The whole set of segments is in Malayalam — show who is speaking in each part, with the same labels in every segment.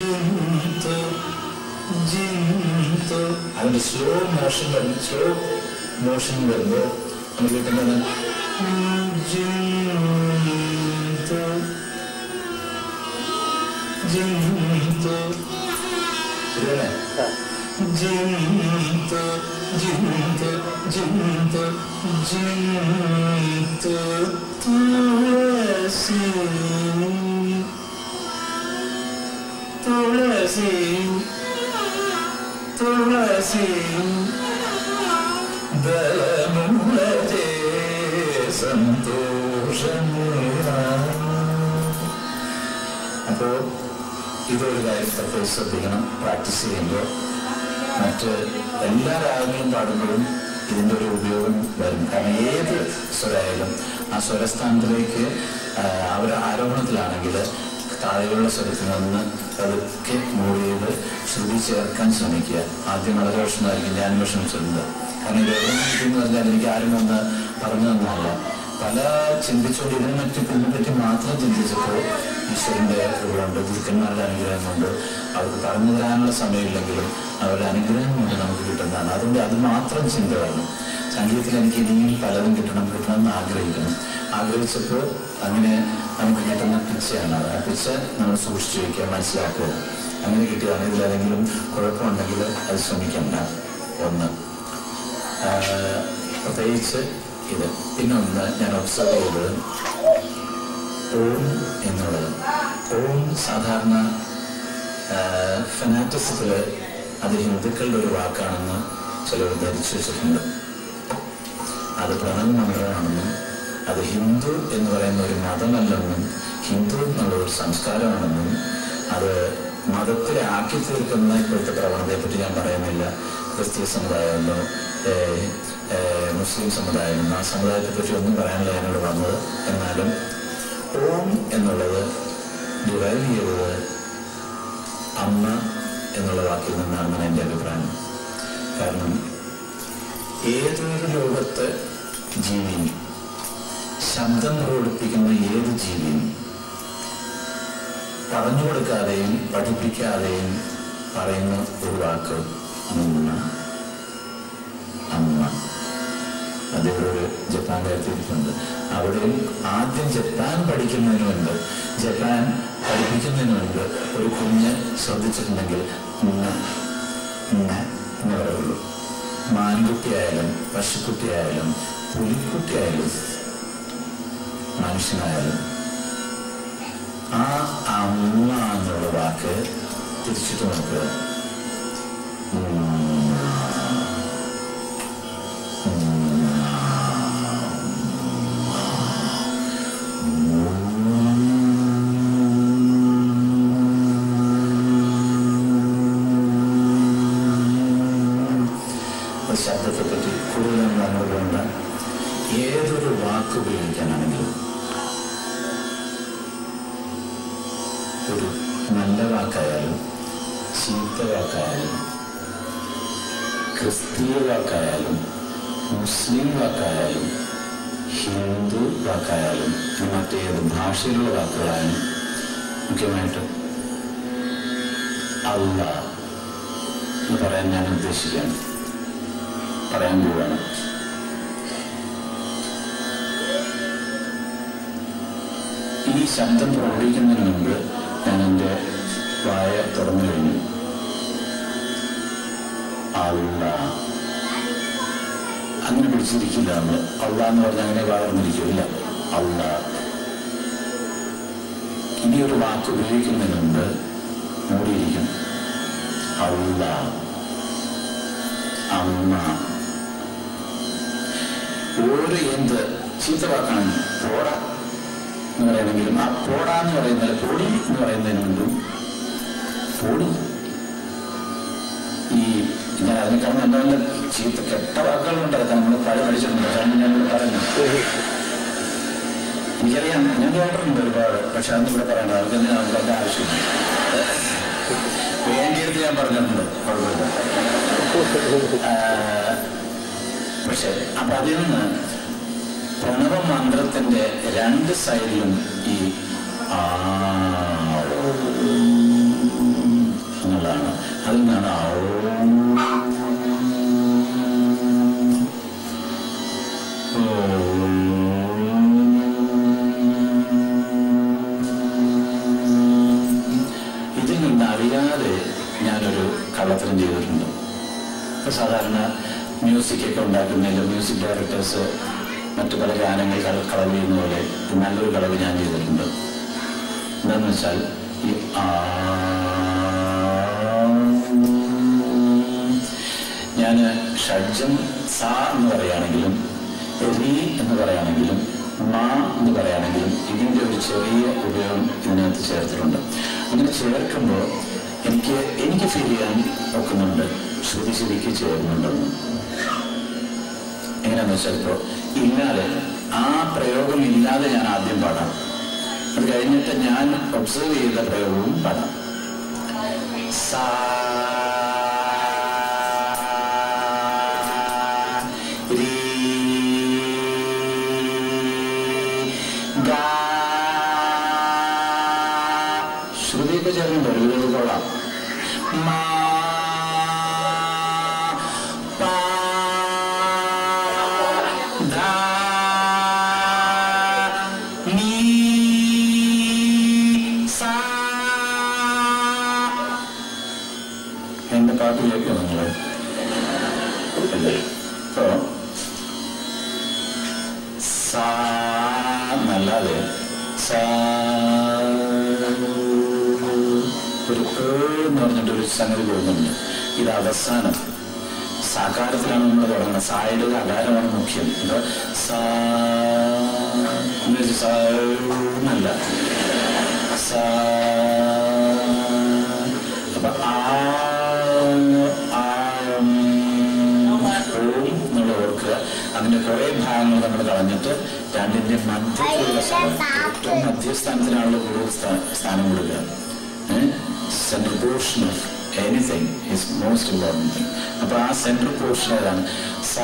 Speaker 1: ജിന്തു ജിന്തു അതിന്റെ സ്ലോ മോഷൻ വരുന്നു സ്ലോ മോഷൻ വരുമ്പോൾ നമുക്ക് കിട്ടുന്നത് ജിന്തു ജിന്തു ശരിയല്ലേ ജിന്തു ജിന്തു ജിന്തു ജിന്തു തുളസി തുളസി തുളസി ദലമുളജേ സന്തോഷമേറാ അപ്പോൾ ഇതൊരു കാര്യം പ്രത്യേകിച്ച് ശ്രദ്ധിക്കണം പ്രാക്ടീസ് ചെയ്യുമ്പോൾ മറ്റ് എല്ലാ രാഗങ്ങളും പാടുമ്പോഴും ഇതിൻ്റെ ഒരു ഉപയോഗം വരും കാരണം ഏത് സ്വരായാലും ആ സ്വരസ്ഥാനത്തിലേക്ക് ആ, അവർ ആരോപണത്തിലാണെങ്കിൽ താഴെയുള്ള സ്വരത്തിൽ നിന്ന് പതുക്കെ മൂവ് ചെയ്ത് ശ്രുതി ചേർക്കാൻ ശ്രമിക്കുക ആദ്യം വളരെ വിഷമമായിരിക്കും ഞാൻ വിഷമിച്ചിട്ടുണ്ട് കാരണം ഇത് എവിടെ എന്ന് പറഞ്ഞാൽ എനിക്ക് ആരും വന്ന് പറഞ്ഞു തന്നതല്ല പല ചിന്തിച്ചുകൊണ്ട് ഇതിനെ പറ്റി ഇതിനെ പറ്റി മാത്രം ചിന്തിച്ചപ്പോൾ ഈശ്വരന്റെ കൃപയുണ്ട് ഗുരുക്കന്മാരുടെ അനുഗ്രഹം കൊണ്ട് അവർക്ക് പറഞ്ഞു തരാനുള്ള സമയമില്ലെങ്കിലും അവരുടെ അനുഗ്രഹം കൊണ്ട് നമുക്ക് കിട്ടുന്നതാണ് അതുകൊണ്ട് അത് മാത്രം ചിന്ത വേണം സംഗീതത്തിൽ എനിക്ക് ഇനിയും പലതും കിട്ടണം കിട്ടണം എന്ന് ആഗ്രഹിക്കണം ആഗ്രഹിച്ചപ്പോൾ അങ്ങനെ നമുക്ക് കിട്ടുന്ന പിച്ചയാണ് അത് ആ പിച്ച നമ്മൾ സൂക്ഷിച്ചു വയ്ക്കുക മനസ്സിലാക്കുക അങ്ങനെ കിട്ടിയതാണ് ഇതിലേതെങ്കിലും കുഴപ്പമുണ്ടെങ്കിൽ അത് ശ്രമിക്കണ്ട ഒന്ന് ആഹ് പ്രത്യേകിച്ച് ഇത് പിന്നെ ഒന്ന് ഞാൻ ഒബ്സർവ് ചെയ്തത് ഓം എന്നുള്ളത് ഓം സാധാരണ ഫെനാറ്റിസത്തിൽ അത് ഹിന്ദുക്കളുടെ ഒരു വാക്കാണെന്ന് ചിലർ ധരിച്ചു വെച്ചിട്ടുണ്ട് അത് പ്രണവ് മന്ത്രമാണെന്നും അത് ഹിന്ദു എന്ന് പറയുന്ന ഒരു മതമല്ലെന്നും ഹിന്ദു എന്നുള്ള ഒരു സംസ്കാരമാണെന്നും അത് മതത്തിലെ ആക്കി തീർക്കുന്ന ഇപ്പോഴത്തെ പ്രവണതയെപ്പറ്റി ഞാൻ പറയുന്നില്ല ക്രിസ്തീയ സമുദായമല്ലോ ഏഹ്, ഏഹ്, മുസ്ലിം സമുദായം ആ സമുദായത്തെ പറ്റി ഒന്നും പറയാനില്ല എന്നോട് വന്നത് എന്നാലും ഓം എന്നുള്ളത് ഡിറൈവ് ചെയ്തത് അമ്മ എന്നുള്ള വാക്കിൽ നിന്നാണെന്നാണ് എൻ്റെ അഭിപ്രായം കാരണം ഏതൊരു ലോകത്ത് ജീവിയും ശബ്ദം പ്രകടിപ്പിക്കുന്ന ഏത് ജീവിയും പറഞ്ഞു കൊടുക്കാതെയും പഠിപ്പിക്കാതെയും പറയുന്ന ഒരു വാക്ക് അമ്മ അമ്മ അദ്ദേഹം ഒരു ജപ്പാൻ കാര്യത്തിട്ടുണ്ട് അവിടെയും ആദ്യം ജപ്പാൻ പഠിക്കുന്നതിന് മുൻപ് ജപ്പാൻ പഠിപ്പിക്കുന്നതിന് മുൻപ് ഒരു കുഞ്ഞ് ശ്രദ്ധിച്ചിട്ടുണ്ടെങ്കിൽ ഉമ്മ, ഉമ്മ എന്ന് പറയുള്ളൂ മാൻകുട്ടിയായാലും പശുക്കുട്ടിയായാലും പുലിക്കുട്ടിയായാലും മനുഷ്യനായാലും ആ അമ്മ എന്നുള്ള വാക്ക് തിരിച്ചിട്ട് നോക്കുക ഉമ്മ. ഒരു ശബ്ദത്തെ പറ്റി കൂടുതൽ നമ്മൾ വേണ്ട ഏതൊരു വാക്ക് ഉപയോഗിക്കാനാണെങ്കിലും ഒരു നല്ല വാക്കായാലും ചീത്ത വാക്കായാലും ക്രിസ്തീയ വാക്കായാലും മുസ്ലിം വാക്കായാലും ഹിന്ദു വാക്കായാലും മറ്റേത് ഭാഷയിലുള്ള വാക്കുകളായാലും മുഖ്യമായിട്ട് അല്ല എന്ന് പറയാൻ ഞാൻ ഉദ്ദേശിക്കുകയാണ് പറയാൻ പോവുകയാണ് ഈ ശബ്ദം പ്രവഹിക്കുന്നതിന് മുമ്പ് ഞാൻ എൻ്റെ വായ തുറന്നു കഴിഞ്ഞു അല്ല അങ്ങനെ പിടിച്ചിരിക്കില്ല നമ്മൾ അള്ള എന്ന് പറഞ്ഞാൽ അങ്ങനെ വളർന്നിരിക്കില്ല അല്ല ഇനി ഒരു വാക്ക് ഉപയോഗിക്കുന്നതിന് മുമ്പ് മൂടിയിരിക്കും അല്ല അമ്മ ഓരോ എന്ത് ചീത്ത വാക്കാണ് പോട എന്ന് പറയണമെങ്കിലും ആ പോട എന്ന് പറയുന്നത് പൊടി എന്ന് പറയുന്നതിന് മുമ്പും പൊടി ഈ ഞാൻ അതിനേക്കാൾ നല്ല നല്ല ചീത്ത കെട്ട വാക്കുകളുണ്ട് അതൊക്കെ നമ്മൾ പഴയ പഠിച്ചിട്ടുണ്ട് കാരണം ഞാൻ ഇവിടെ പറഞ്ഞു എനിക്കറിയാം ഞാൻ കേട്ടിട്ടുണ്ട് ഒരുപാട് പക്ഷെ അന്ന് ഇവിടെ പറയണ്ട അതൊക്കെ നമുക്ക് അതിന്റെ ആവശ്യമില്ല വേണ്ടിയെടുത്ത് ഞാൻ പറഞ്ഞിട്ടുണ്ട് കുഴപ്പമില്ല ആ, പക്ഷെ അപ്പൊ അതിൽ നിന്ന് പ്രണവ മന്ത്രത്തിന്റെ രണ്ട് സൈഡിലും ഈ ആ നിന്ന് അറിയാതെ ഞാനൊരു കള്ളത്തരം ചെയ്തിട്ടുണ്ട് ഇപ്പൊ സാധാരണ മ്യൂസിക് ഒക്കെ ഉണ്ടാക്കുന്നതിൽ മ്യൂസിക് ഡയറക്ടേഴ്സ് മറ്റു പല ഗാനങ്ങൾ കള- കളവ് ചെയ്യുന്ന പോലെ ഒരു നല്ലൊരു കളവ് ഞാൻ ചെയ്തിട്ടുണ്ട് എന്താന്ന് വെച്ചാൽ ഈ ആ ഞാൻ ഷഡ്ജം സ എന്ന് പറയുകയാണെങ്കിലും റി എന്ന് പറയുകയാണെങ്കിലും മാ എന്ന് പറയുകയാണെങ്കിലും ഇതിൻ്റെ ഒരു ചെറിയ ഉപയോഗം ഇതിനകത്ത് ചേർത്തിട്ടുണ്ട് അങ്ങനെ ചേർക്കുമ്പോൾ എനിക്ക് എനിക്ക് ഫീൽ ചെയ്യാൻ ഒക്കുന്നുണ്ട് ശ്രുതി ശരിക്ക് ചേരുന്നുണ്ടെന്ന് എങ്ങനെയാന്ന് വെച്ചാൽ ഇപ്പോൾ ഇല്ലാതെ ആ പ്രയോഗം ഇല്ലാതെ ഞാൻ ആദ്യം പാടാം അത് കഴിഞ്ഞിട്ട് ഞാൻ ഒബ്സർവ് ചെയ്ത പ്രയോഗവും പാടാം സാ രീ ഗാ ശ്രുതിയൊക്കെ ചേർന്നുണ്ട് ഒരു കൊള്ളാം മാ പാ ധാ നീ സാ എന്റെ പാട്ട് കേൾക്കുമോ നിങ്ങള് ഇല്ലേ? ഇപ്പോ സാ എന്നല്ലാതെ സാ ഒരു ഏ എന്ന് പറഞ്ഞിട്ട് ഒരു സംഗതി പോകുന്നുണ്ട് ഇത് അവസാനം സാകാരത്തിലാണ് നമ്മൾ തുടങ്ങുന്നത് സായുടെ അകാരമാണ് മുഖ്യം എന്താ സാ എന്ന് വെച്ച് സാ എന്നല്ല സാ അപ്പൊ ആ ആ ഉം, ഓം എന്നുള്ള ഓർക്കുക അതിന്റെ കുറെ ഭാഗങ്ങൾ നമ്മൾ കളഞ്ഞിട്ട് രണ്ടിന്റെ മധ്യത്തിലുള്ള സ്ഥലം ഏറ്റവും മധ്യസ്ഥാനത്തിനാണല്ലോ കൂടുതൽ സ്ഥാ- സ്ഥാനം കൊടുക്കുക central portion of anything is most important thing അപ്പൊ ആ സെൻട്രൽ പോർഷൻ ഏതാണ് സാ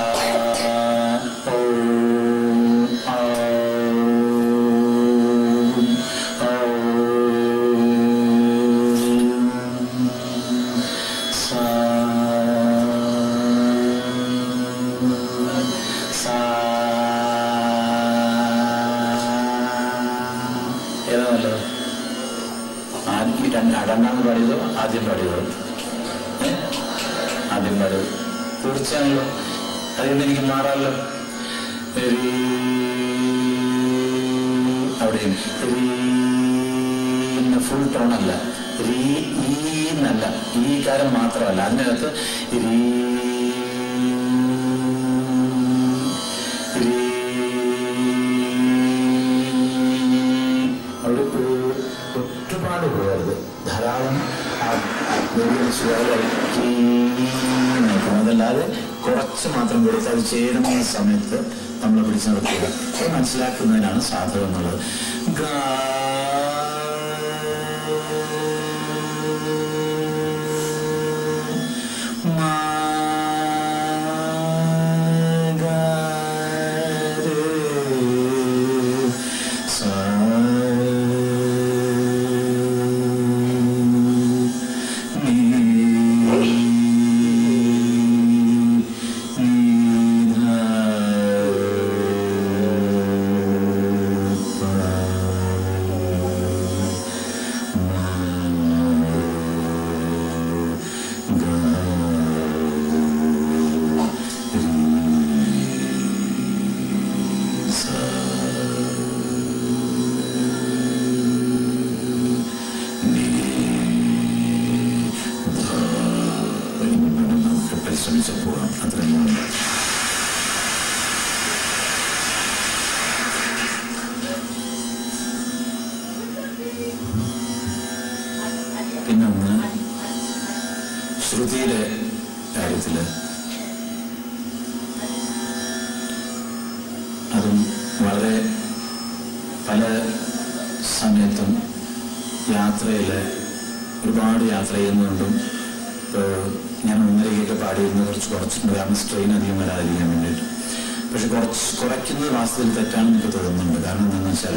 Speaker 1: ഓം, ആം, ആം. സാ സാ ഏതാ നല്ലത് ആദ്യം രണ്ട് രണ്ടാമത് പാടിയതോ ആദ്യം പാടിയതോ ഏ? ആദ്യം പാടിയത് തീർച്ചയാണല്ലോ അതിൽ എനിക്ക് മാറാമല്ലോ രീ. അവിടെയും ഫുൾ ടോൺ അല്ല രീ ഈ എന്നല്ല ഈ കാരം മാത്രമല്ല അതിനകത്ത് രീ രീ. അവിടെ ഒരു ഒരുപാട് പോകരുത് ധാരാളം അതല്ലാതെ കുറച്ച് മാത്രം കൊടുത്ത് അത് ചേരുന്ന സമയത്ത് നമ്മൾ പിടിച്ചു നിർത്തുക അത് മനസ്സിലാക്കുന്നതിനാണ് സാധകം എന്നുള്ളത് ഗാ മാ ഗാ രേ സാ നീ നീ ധാ പാ പരിശ്രമിച്ചു പോകാം അത്രയും പിന്നെ ഒന്ന് ശ്രുതിയുടെ കാര്യത്തില് അതും വളരെ പല സമയത്തും യാത്രയിൽ ഒരുപാട് യാത്ര ചെയ്യുന്നതുകൊണ്ടും ഇപ്പോൾ ഞാൻ ഒന്നരയൊക്കെ പാടിയിരുന്ന കുറച്ച് കുറച്ചിട്ടുണ്ട് കാരണം സ്ട്രെയിൻ അധികം വരാതിരിക്കാൻ വേണ്ടിയിട്ട് പക്ഷെ കുറച്ച് കുറയ്ക്കുന്നത് വാസ്തവത്തിൽ തെറ്റാണെന്ന് എനിക്ക് തോന്നുന്നുണ്ട് കാരണം എന്താണെന്ന് വെച്ചാൽ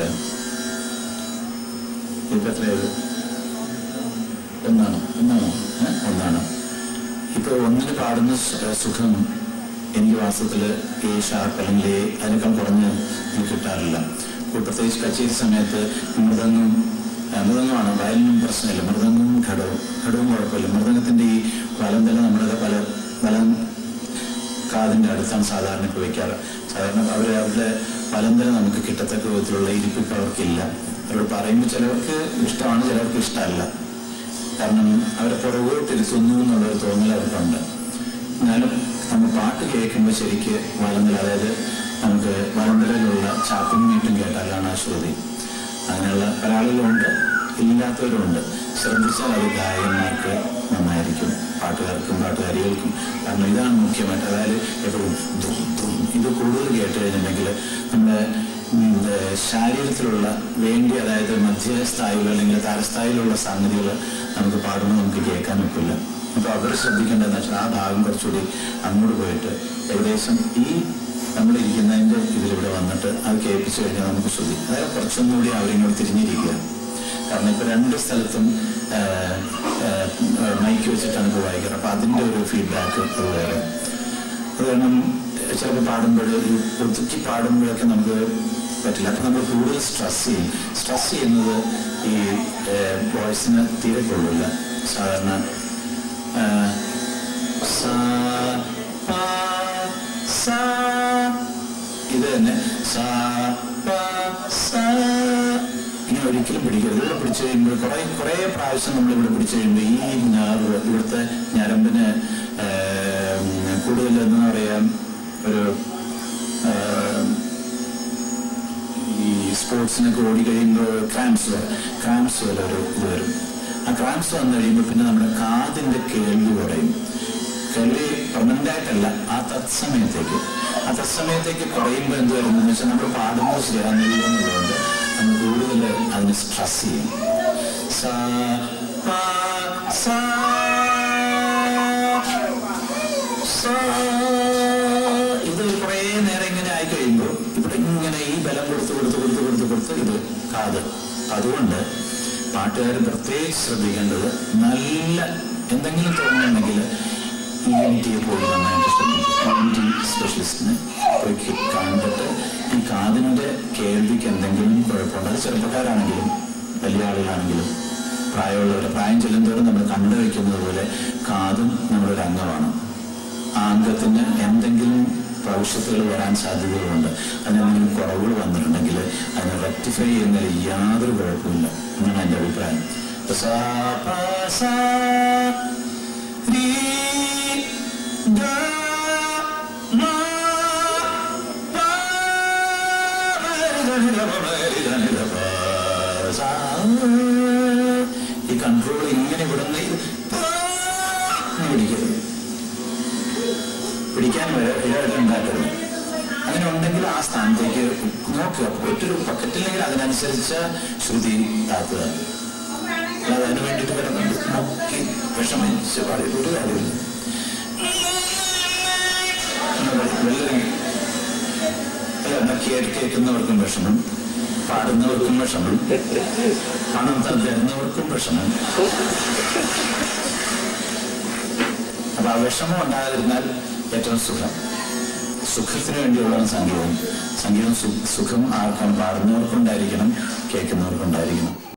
Speaker 1: ഇപ്പം എത്രയത് ഒന്നാണ് ഒന്നാണോ ഏ? ഒന്നാണ് ഇപ്പൊ ഒന്നിന് പാടുന്ന സു- സുഖം എനിക്ക് വാസ്തവത്തിൽ ഈ ഷാർപ്പ് അല്ലെങ്കിൽ എ അതിനേക്കാൾ കുറഞ്ഞ് എനിക്ക് കിട്ടാറില്ല ഇപ്പോൾ പ്രത്യേകിച്ച് കച്ചേരി സമയത്ത് മൃദംഗം ആ, മൃദംഗമാണ് വയലിനും പ്രശ്നമില്ല മൃദംഗവും ഘടവും ഘടവും കുഴപ്പമില്ല മൃദംഗത്തിന്റെ ഈ വലന്തല നമ്മുടെ പല വലം കാതിന്റെ അടുത്താണ് സാധാരണ ഇപ്പോൾ വെക്കാറ് സാധാരണ അവർ അവരുടെ വലന്തല നമുക്ക് കിട്ടത്തക്ക വിധത്തിലുള്ള ഇരിപ്പിപ്പ് അവർക്കില്ല അവരോട് പറയുമ്പോൾ ചിലവർക്ക് ഇഷ്ടമാണ് ചിലവർക്ക് ഇഷ്ടമല്ല കാരണം അവരെ പുറകോട്ട് ഇരുത്തുന്നു എന്നുള്ളൊരു തോന്നൽ അവർക്കുണ്ട് എന്നാലും നമ്മൾ പാട്ട് കേൾക്കുമ്പോൾ ശരിക്ക് വലന്തല അതായത് നമുക്ക് വലന്തലയിലുള്ള ചാപ്പും മീറ്റും കേട്ടാലാണ് ആ ശ്രുതി അങ്ങനെയുള്ള പല ആളുകളുണ്ട് ഇല്ലാത്തവരുമുണ്ട് ശ്രദ്ധിച്ചാൽ അത് ഗായകന്മാർക്ക് നന്നായിരിക്കും പാട്ടുകാർക്കും പാട്ടുകാരികൾക്കും കാരണം ഇതാണ് മുഖ്യമായിട്ട് അതായത് എപ്പോഴും ദും ദും ഇത് കൂടുതൽ കേട്ട് കഴിഞ്ഞിട്ടുണ്ടെങ്കിൽ നമ്മുടെ ഉം, ഏർ, ശാരീരത്തിലുള്ള വേണ്ടി അതായത് മധ്യസ്ഥായിലോ അല്ലെങ്കിൽ താരസ്ഥായിലുള്ള സംഗതികൾ നമുക്ക് പാടുമ്പോൾ നമുക്ക് കേൾക്കാൻ ഒക്കില്ല അപ്പോൾ അവർ ശ്രദ്ധിക്കേണ്ടതെന്ന് വെച്ചാൽ ആ ഭാഗം കുറച്ചുകൂടി അങ്ങോട്ട് പോയിട്ട് ഏകദേശം ഈ നമ്മളിരിക്കുന്നതിൻ്റെ ഇതിലിവിടെ വന്നിട്ട് അത് കേൾപ്പിച്ചു കഴിഞ്ഞാൽ നമുക്ക് ശ്രുതി അതായത് കുറച്ചൊന്നുകൂടി അവരിങ്ങോട്ട് തിരിഞ്ഞിരിക്കുക കാരണം ഇപ്പൊ രണ്ട് സ്ഥലത്തും ആ, ആ, മൈക്ക് വെച്ചിട്ടാണ് ഇപ്പോൾ വായിക്കുന്നത് അപ്പൊ അതിന്റെ ഒരു ഫീഡ്ബാക്ക് അത് വേറെ അത് കാരണം ചിലപ്പോൾ പാടുമ്പോൾ ഈ ഒതുക്കി പാടുമ്പോഴൊക്കെ നമുക്ക് പറ്റില്ല അപ്പൊ നമ്മൾ കൂടുതൽ സ്ട്രെസ് ചെയ്യും സ്ട്രെസ് ചെയ്യുന്നത് ഈ വോയിസിന് തീരെ കൊള്ളില്ല സാധാരണ ആ, സാ, പാ, സാ. ഇത് തന്നെ സാ, പാ, സാ. ഇങ്ങനെ ഒരിക്കലും പിടിക്കരുത് ഇവിടെ പിടിച്ചു കഴിയുമ്പോൾ കുറെ കുറെ പ്രാവശ്യം നമ്മൾ ഇവിടെ പിടിച്ചു കഴിയുമ്പോൾ ഈ ഞാറ് ഇവിടുത്തെ ഞരമ്പിന് ഏം, കൂടുതൽ എന്താ പറയാ ഒരു ഏം, ഈ സ്പോർട്സിനൊക്കെ ഓടി കഴിയുമ്പോൾ ക്രാംസ് വരും ക്രാംസ് പോലെ ഒരു ഇത് വരും ആ ക്രാംസ് വന്നു കഴിയുമ്പോൾ പിന്നെ നമ്മുടെ കാതിന്റെ കേൾവി കുറയും കേൾവി പെർമനന്റ് ആയിട്ടല്ല ആ തത്സമയത്തേക്ക് ആ തത്സമയത്തേക്ക് കുറയുമ്പോൾ എന്ത് വരുന്നതെന്ന് വെച്ചാൽ നമ്മൾ പാടുമ്പോൾ ശരിയാകുന്നില്ല എന്നുള്ളതുകൊണ്ട് നമ്മൾ കൂടുതൽ അതിന് സ്ട്രെസ് ചെയ്യും സാ, പാ, സാ, സാ. ഇത് കുറേ നേരം ഇങ്ങനെ ആയി കഴിയുമ്പോൾ ഇവിടെ ഇങ്ങനെ ഈ ബലം കൊടുത്ത് കൊടുത്ത് കൊടുത്ത് കൊടുത്ത് കൊടുത്ത് ഇത് കാത് അതുകൊണ്ട് പാട്ടുകാർ പ്രത്യേകിച്ച് ശ്രദ്ധിക്കേണ്ടത് നല്ല എന്തെങ്കിലും തോന്നുന്നുണ്ടെങ്കിൽ ഇ എൻ ടിയെ പോയി നന്നായിട്ട് ശ്രദ്ധിക്കും ഇ എൻ ടി സ്പെഷ്യലിസ്റ്റിനെ പോയി കി- കണ്ടിട്ട് ഈ കാതിൻ്റെ കേൾവിക്ക് എന്തെങ്കിലും കുഴപ്പമുണ്ട് അത് ചെറുപ്പക്കാരാണെങ്കിലും വലിയ ആളുകളാണെങ്കിലും പ്രായമുള്ളവരെ പ്രായം ചെല്ലുന്നവരും നമ്മൾ കണ്ടു വയ്ക്കുന്നത് പോലെ കാതും നമ്മുടെ ഒരു അംഗമാണ് ആ അംഗത്തിന് എന്തെങ്കിലും ഭവിഷ്യത്തുകൾ വരാൻ സാധ്യതകളുണ്ട് അതിനെന്തെങ്കിലും കുറവുകൾ വന്നിട്ടുണ്ടെങ്കിൽ അതിനെ റെക്ടിഫൈ ചെയ്യുന്നതിൽ യാതൊരു കുഴപ്പമില്ല എന്നാണ് എൻ്റെ അഭിപ്രായം ഇപ്പൊ സാ, പ, സാ, രീ, ഗ, മ, പ, മ, രി, ധ, നി, ധ, പ, മ, രി, ധ, നി, ധ, പ, സാ. ഈ കൺട്രോൾ ഇങ്ങനെ വിടുന്ന ഇത് പ, ഇങ്ങനെ പിടിക്കരുത് പിടിക്കാൻ ഉണ്ടാക്കരുത് അങ്ങനെ ഉണ്ടെങ്കിൽ ആ സ്ഥാനത്തേക്ക് നോക്കുക ഒറ്റൊരു പക്കറ്റില്ലെങ്കിൽ അതിനനുസരിച്ച് ശ്രുതി താത്തുക അല്ലാതെ അതിന് വേണ്ടിയിട്ട് കിടന്നുണ്ട് നോക്കി വിഷമിച്ച് പാടിയിട്ട് ഒരു കാര്യമില്ല അല്ല കേട്ട് കേൾക്കുന്നവർക്കും വിഷമം പാടുന്നവർക്കും വിഷമം പണം തരുന്നവർക്കും വിഷമം അപ്പൊ ആ വിഷമം ഉണ്ടാകാതിരുന്നാൽ ഏറ്റവും സുഖം സുഖത്തിന് വേണ്ടിയുള്ളതാണ് സംഗീതം സംഗീതം സു- സുഖം ആർക്കും പാടുന്നവർക്കുണ്ടായിരിക്കണം കേൾക്കുന്നവർക്കുണ്ടായിരിക്കണം